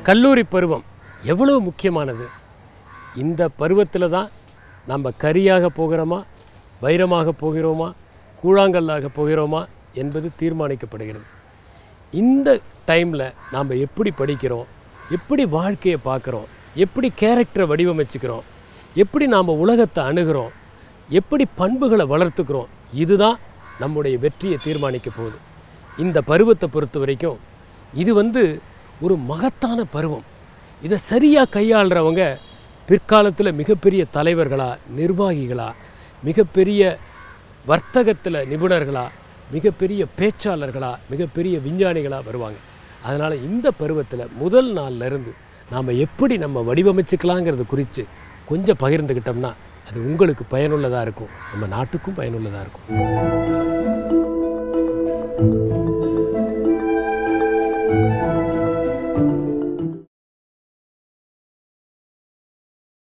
கல்லூரி பருவம் எவ்வளவு முக்கியமானது இந்த பருவத்தில் தான் நம்ம கரியாக போகிறோமா வைரமாக போகிறோமா கூழாங்கல்லாக போகிறோமா என்பது தீர்மானிக்கப்படுகிறது இந்த டைமில் நாம் எப்படி படிக்கிறோம் எப்படி வாழ்க்கையை பார்க்குறோம் எப்படி கேரக்டரை வடிவமைச்சுக்கிறோம் எப்படி நாம் உலகத்தை அணுகிறோம் எப்படி பண்புகளை வளர்த்துக்கிறோம் இதுதான் நம்முடைய வெற்றியை தீர்மானிக்க போகுது இந்த பருவத்தை பொறுத்த வரைக்கும் இது வந்து ஒரு மகத்தான பருவம் இதை சரியாக கையாளுறவங்க பிற்காலத்தில் மிகப்பெரிய தலைவர்களா நிர்வாகிகளா மிகப்பெரிய வர்த்தகத்தில் நிபுணர்களா மிகப்பெரிய பேச்சாளர்களா மிகப்பெரிய விஞ்ஞானிகளா வருவாங்க அதனால் இந்த பருவத்தில் முதல் நாள்ல இருந்து நாம் எப்படி நம்ம வடிவமைச்சுக்கலாங்கிறது குறித்து கொஞ்சம் பகிர்ந்துக்கிட்டோம்னா அது உங்களுக்கு பயனுள்ளதாக இருக்கும் நம்ம நாட்டுக்கும் பயனுள்ளதாக இருக்கும்